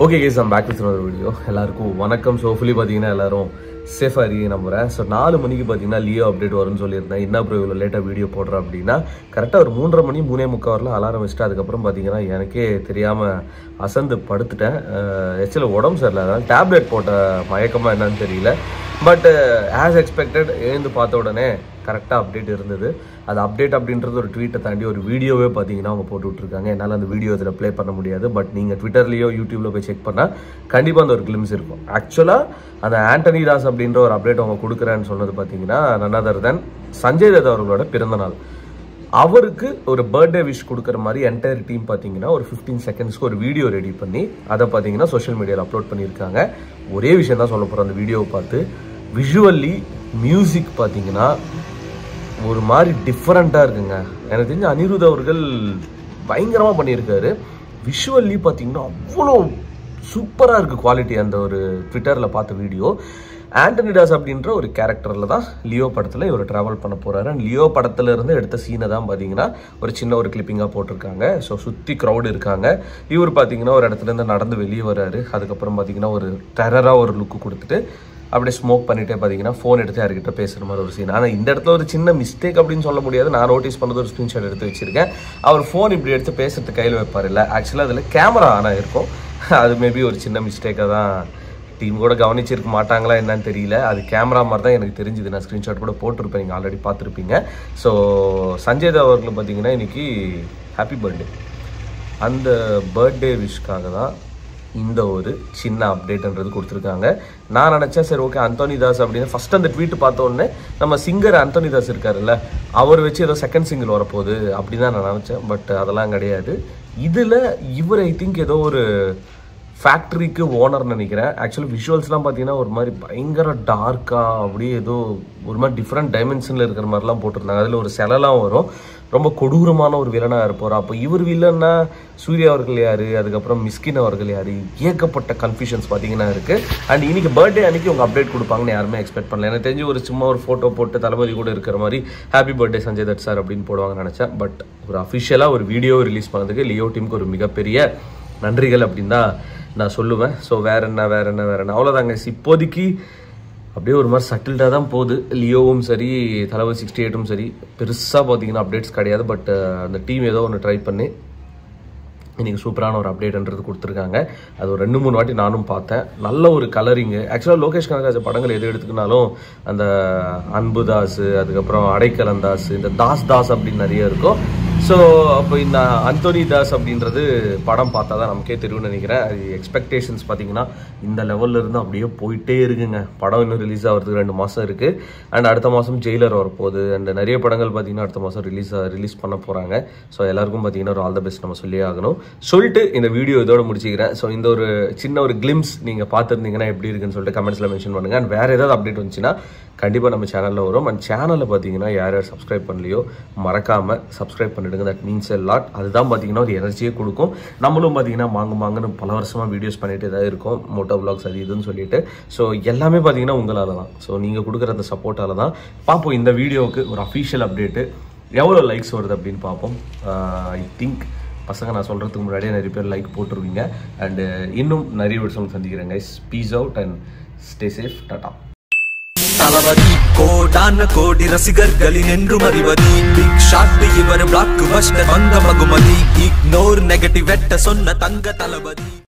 okay guys நான் back with ஒரு video எல்லாருக்கும் வணக்கம் ஸோ ஃபுல்லி பார்த்தீங்கன்னா எல்லாரும் சேஃபாக இருக்கீங்க நம்புறேன் ஸோ நாலு மணிக்கு பார்த்தீங்கன்னா லியோ அப்டேட் வரும்னு சொல்லியிருந்தேன் என்ன ப்ரோ இவ்வளோ லேட்டாக வீடியோ போடுறேன் அப்படின்னா கரெக்டாக ஒரு மூன்றரை மணி மூணே முக்கால் வரலாம் அலாரம் வச்சுட்டு அதுக்கப்புறம் பார்த்தீங்கன்னா எனக்கே தெரியாமல் அசந்து படுத்துட்டேன் ஆக்சுவலாக உடம்பு சரியில்லை அதனால் டேப்லெட் போட்ட மயக்கமாக என்னன்னு தெரியல பட் ஆஸ் எக்ஸ்பெக்டட் எழுந்து பார்த்த உடனே கரெக்டாக அப்டேட் இருந்தது அது அப்டேட் அப்படின்றது ஒரு ட்வீட்டை தாண்டி ஒரு வீடியோவே பார்த்தீங்கன்னா அவங்க போட்டு விட்ருக்காங்க என்னால் அந்த வீடியோ இதில் ப்ளே பண்ண முடியாது பட் நீங்கள் ட்விட்டர்லேயோ யூடியூப்ல போய் செக் பண்ணால் கண்டிப்பாக அந்த ஒரு கிளிம்ஸ் இருக்கும் ஆக்சுவலாக அந்த ஆண்டனி தாஸ் அப்படின்ற ஒரு அப்டேட் அவங்க கொடுக்குறேன்னு சொன்னது பார்த்தீங்கன்னா none other than சஞ்சய் தத் அவர்களோட பிறந்த நாள் அவருக்கு ஒரு பர்த்டே விஷ் கொடுக்குற மாதிரி என்டையர் டீம் பார்த்தீங்கன்னா ஒரு ஃபிஃப்டீன் செகண்ட்ஸ்க்கு ஒரு வீடியோ ரெடி பண்ணி அதை பார்த்தீங்கன்னா சோஷியல் மீடியாவில் அப்லோட் பண்ணியிருக்காங்க ஒரே விஷயம் தான் சொல்ல போகிறோம் அந்த வீடியோவை பார்த்து விஷுவல்லி மியூசிக் பார்த்தீங்கன்னா ஒரு மாதிரி டிஃப்ரெண்ட்டாக இருக்குங்க எனக்கு தெரிஞ்ச அனிருத் அவர்கள் பயங்கரமாக பண்ணியிருக்காரு விஷுவல்லி பார்த்தீங்கன்னா அவ்வளோ சூப்பராக இருக்குது குவாலிட்டி அந்த ஒரு ட்விட்டரில் பார்த்த வீடியோ ஆண்டனிடாஸ் அப்படின்ற ஒரு கேரக்டரில் தான் லியோ படத்தில் இவர் ட்ராவல் பண்ண போகிறாரு அண்ட் லியோ படத்துல இருந்து எடுத்த சீனை தான் பார்த்தீங்கன்னா ஒரு சின்ன ஒரு கிளிப்பிங்காக போட்டிருக்காங்க ஸோ சுற்றி க்ரௌடு இருக்காங்க இவர் பார்த்தீங்கன்னா ஒரு இடத்துலேருந்து நடந்து வெளியே வராரு அதுக்கப்புறம் பார்த்தீங்கன்னா ஒரு டெரராக ஒரு லுக்கு கொடுத்துட்டு அப்படியே ஸ்மோக் பண்ணிட்டே பார்த்தீங்கன்னா ஃபோன் எடுத்து யார்கிட்ட பேசுகிற மாதிரி ஒரு சீன் ஆனால் இந்த இடத்துல ஒரு சின்ன மிஸ்டேக் அப்படின்னு சொல்ல முடியாது நான் நோட்டீஸ் பண்ணது ஒரு ஸ்க்ரீன்ஷாட் எடுத்து வச்சிருக்கேன் அவர் ஃபோன் இப்படி எடுத்து பேசுறது கையில் வைப்பார் இல்லை ஆக்சுவலாக அதில் கேமரா ஆனால் இருக்கும் அது மேபி ஒரு சின்ன மிஸ்டேக்காக தான் டீம் கூட கவனிச்சிருக்க மாட்டாங்களா என்னன்னு தெரியல அது கேமரா மாதிரி தான் எனக்கு தெரிஞ்சுது நான் ஸ்க்ரீன்ஷாட் கூட போட்டிருப்பேன் நீங்கள் ஆல்ரெடி பார்த்துருப்பீங்க ஸோ சஞ்சய் தேவ் அவர்கள் பார்த்தீங்கன்னா இன்னைக்கு ஹாப்பி பர்த்டே அந்த பர்த்டே விஷக்காக தான் இந்த ஒரு சின்ன அப்டேட்ன்றது கொடுத்துருக்காங்க நான் நினச்சேன் சரி ஓகே அந்தோனி தாஸ் அப்படின்னு ஃபர்ஸ்ட் அந்த ட்வீட் பார்த்த உடனே நம்ம சிங்கர் அந்தோனி தாஸ் இருக்காருல்ல அவர் வச்சு ஏதோ செகண்ட் சிங்கிள் வரப்போகுது அப்படின்னு தான் நான் நினச்சேன் பட் அதெல்லாம் கிடையாது இதில் இவர் ஐ திங்க் ஏதோ ஒரு ஃபேக்ட்ரிக்கு ஓனர் நினைக்கிறேன் ஆக்சுவலி விஷுவல்ஸ்லாம் பார்த்தீங்கன்னா ஒரு மாதிரி பயங்கர டார்க்காக அப்படியே ஏதோ ஒரு மாதிரி டிஃப்ரெண்ட் டைமென்ஷனில் இருக்கிற மாதிரிலாம் போட்டிருந்தாங்க அதில் ஒரு சிலைலாம் வரும் ரொம்ப கொடூரமான ஒரு வில்லனாக இருப்பார் அப்போ இவர் வில்லன்னா சூர்யா அவர்கள் யார் அதுக்கப்புறம் மிஸ்கின் அவர்கள் யார் ஏகப்பட்ட கன்ஃபியூஷன்ஸ் பார்த்தீங்கன்னா இருக்குது அண்ட் இன்னைக்கு பர்த்டே அன்னைக்கு உங்கள் அப்டேட் கொடுப்பாங்கன்னு யாருமே எக்ஸ்பெக்ட் பண்ணல எனக்கு தெரிஞ்சு ஒரு சும்மா ஒரு ஃபோட்டோ போட்டு தளபதி கூட இருக்கிற மாதிரி happy birthday Sanjay that sir அப்படின்னு போடுவாங்கன்னு நினச்சேன் பட் ஒரு அஃபிஷியலாக ஒரு வீடியோ ரிலீஸ் பண்ணதுக்கு லியோ டீமுக்கு ஒரு மிகப்பெரிய நன்றிகள் அப்படின்னு தான் நான் சொல்லுவேன் ஸோ வேற என்ன வேற என்ன வேற என்ன அவ்வளோதாங்க இப்போதைக்கு அப்படியே ஒரு மாதிரி சட்டில்டாக தான் போகுது லியோவும் சரி தலைவர் சிக்ஸ்டி எயிட்டும் சரி பெருசாக பார்த்தீங்கன்னா அப்டேட்ஸ் கிடையாது பட் அந்த டீம் ஏதோ ஒன்று ட்ரை பண்ணி இன்னைக்கு சூப்பரான ஒரு அப்டேட்ன்றது கொடுத்துருக்காங்க அது ஒரு ரெண்டு மூணு வாட்டி நானும் பார்த்தேன் நல்ல ஒரு கலரிங்கு ஆக்சுவலாக லோகேஷ் கனகராஜ் படங்கள் எது எடுத்துக்கினாலும் அந்த அன்பு தாஸ் அதுக்கப்புறம் அடைக்கலன் தாஸ் இந்த தாஸ் தாஸ் அப்படின்னு நிறைய இருக்கும் ஸோ அப்போ இந்த அந்தோனி தாஸ் அப்படின்றது படம் பார்த்தா தான் நமக்கே தெரியும்னு நினைக்கிறேன் அது எக்ஸ்பெக்டேஷன்ஸ் பார்த்தீங்கன்னா இந்த லெவலில் இருந்து அப்படியே போயிட்டே இருக்குங்க படம் இன்னும் ரிலீஸ் ஆகிறதுக்கு ரெண்டு மாதம் இருக்குது அண்ட் அடுத்த மாதம் ஜெயிலர் வரப்போகுது அண்ட் நிறைய படங்கள் பார்த்தீங்கன்னா அடுத்த மாதம் ரிலீஸ் ரிலீஸ் பண்ண போகிறாங்க ஸோ எல்லாருக்கும் பார்த்தீங்கன்னா ஒரு ஆல் த பெஸ்ட் நம்ம சொல்லியே ஆகணும் சொல்லிட்டு இந்த வீடியோ இதோட முடிச்சுக்கிறேன் ஸோ இந்த ஒரு சின்ன ஒரு கிளிம்ஸ் நீங்கள் பார்த்துருந்தீங்கன்னா எப்படி இருக்குன்னு சொல்லிட்டு கமெண்ட்ஸில் மென்ஷன் பண்ணுங்கள் அண்ட் வேறு ஏதாவது அப்டேட் வந்துச்சுன்னா கண்டிப்பாக நம்ம சேனலில் வரும் அண்ட் சேனலில் பார்த்தீங்கன்னா யார் யார் சப்ஸ்கிரைப் பண்ணலையோ மறக்காமல் சப்ஸ்கிரைப் பண்ணிடுங்க தட் மீன்ஸ் எ லாட் அதுதான் பார்த்தீங்கன்னா ஒரு எனர்ஜியே கொடுக்கும் நம்மளும் பார்த்தீங்கன்னா மாங்கு மாங்குன்னு பல வருஷமாக வீடியோஸ் பண்ணிட்டு தான் இருக்கோம் மோட்டோ பிளாக்ஸ் அது இதுன்னு சொல்லிட்டு ஸோ எல்லாமே பார்த்தீங்கன்னா உங்களால் தான் ஸோ நீங்கள் கொடுக்குற அந்த சப்போர்ட்டால் தான் பார்ப்போம் இந்த வீடியோவுக்கு ஒரு அஃபீஷியல் அப்டேட்டு எவ்வளோ லைக்ஸ் வருது அப்படின்னு பார்ப்போம் ஐ திங்க் பசங்க நான் சொல்கிறதுக்கு முன்னாடியே நிறைய பேர் லைக் போட்டுருவீங்க அண்டு இன்னும் நிறைய விஷயம் சந்திக்கிறேன் guys peace out and stay safe tata Thalapathy கோடான கோடி ரசிகர்களின் என்றும் அறிவதி பிக் ஷாட் இவர் பிளாக் பஸ்டர் வந்த மகுமதி இக்னோர் நெகட்டிவ் வெட்ட சொன்ன தங்க தளபதி